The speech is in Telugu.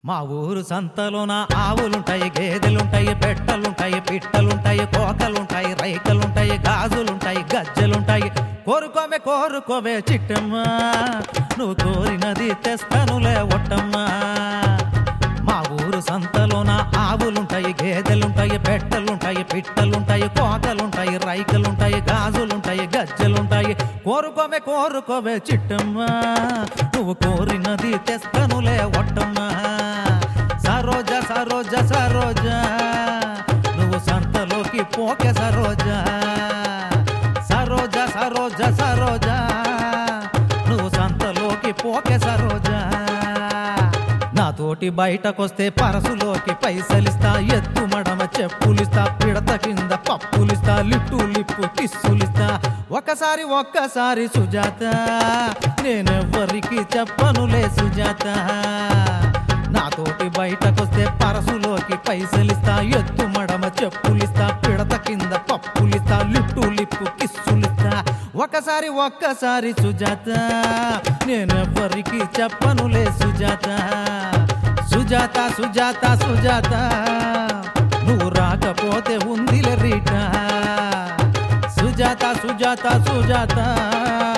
మా ఊరు సంతలోన ఆవులుంటాయి గేదెలుంటాయి పెట్టలుంటాయి పిట్టలుంటాయి కోకలుంటాయి రైకలుంటాయి గాజులుంటాయి గజ్జలుంటాయి కోరుకోవే కోరుకోవే చిట్టమ్మా నువ్వు కోరినది తెస్తానులే ఒట్టమ్మా మా ఊరు సంతలోన ఆవులుంటాయి గేదెలుంటాయి పెట్టలుంటాయి పిట్టలుంటాయి కోకలుంటాయి రైకలుంటాయి గాజులుంటాయి గజ్జలుంటాయి కోరుకోవే కోరుకోవే చిట్టమ్మా నువ్వు కోరినది తెస్తానులే ఒట్టమ్మా సరోజ సరోజ సరోజ నువ్వు సంతలోకి పోకే సరోజ సరోజ సరోజ సరోజ నువ్వు సంతలోకి పోకే సరోజ నాతోటి బయటకొస్తే పరసులోకి పైసలిస్తా ఎత్తు మడమ చెప్పులిస్తా పిడత కింద పప్పులిస్తా లిట్టు లిప్పు కిస్సులిస్తా ఒకసారి ఒక్కసారి సుజాత నేనెవ్వరికి చెప్పనులే సుజాత నాతోటి బయటకొస్తే పరసులోకి పైసలిస్తా ఎత్తు మడమ చెప్పులిస్తా పిడత కింద పప్పులిస్తా లిట్టు లిప్పు కిస్సులిస్తా ఒకసారి ఒక్కసారి సుజాత నేనెవ్వరికి చెప్పనులే సుజాత సుజాత సుజాత సుజాత నువ్వు రాకపోతే ఉందిలే రీట సుజాత సుజాత సుజాత